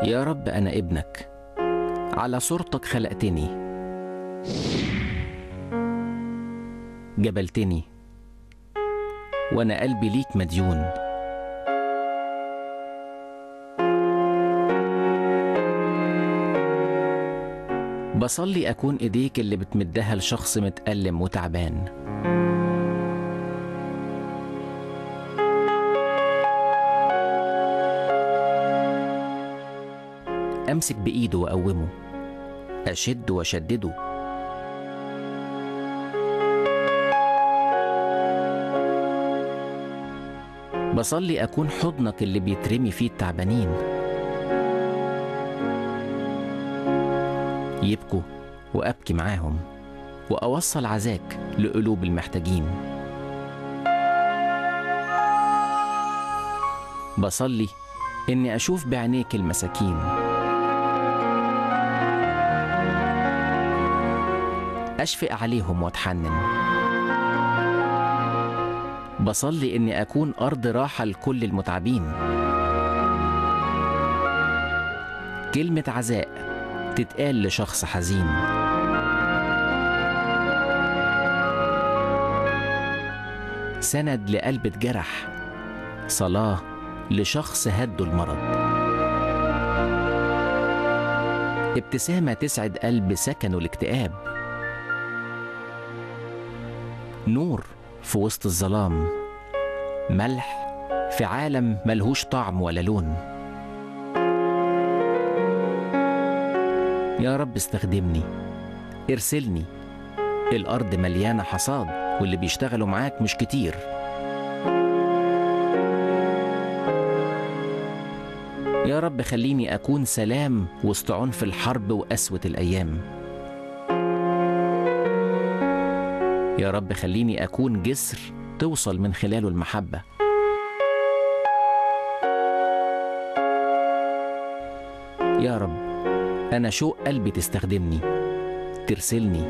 يا رب أنا ابنك على صورتك خلقتني جبلتني وأنا قلبي ليك مديون بصلي أكون إيديك اللي بتمدها لشخص متألم وتعبان أمسك بإيده وأقومه أشد وأشدده بصلي أكون حضنك اللي بيترمي فيه التعبانين يبكوا وأبكي معاهم وأوصل عزاك لقلوب المحتاجين بصلي إني أشوف بعينيك المساكين أشفق عليهم وأتحنن بصلي إني أكون أرض راحة لكل المتعبين كلمة عزاء تتقال لشخص حزين سند لقلب اتجرح صلاة لشخص هده المرض ابتسامة تسعد قلب سكنه الاكتئاب نور في وسط الظلام ملح في عالم ملهوش طعم ولا لون يا رب استخدمني ارسلني الأرض مليانة حصاد واللي بيشتغلوا معاك مش كتير يا رب خليني أكون سلام وسط عنف الحرب وقسوة الأيام يا رب خليني أكون جسر توصل من خلاله المحبة يا رب أنا شوق قلبي تستخدمني ترسلني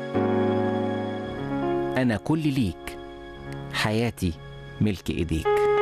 أنا كل ليك حياتي ملك إيديك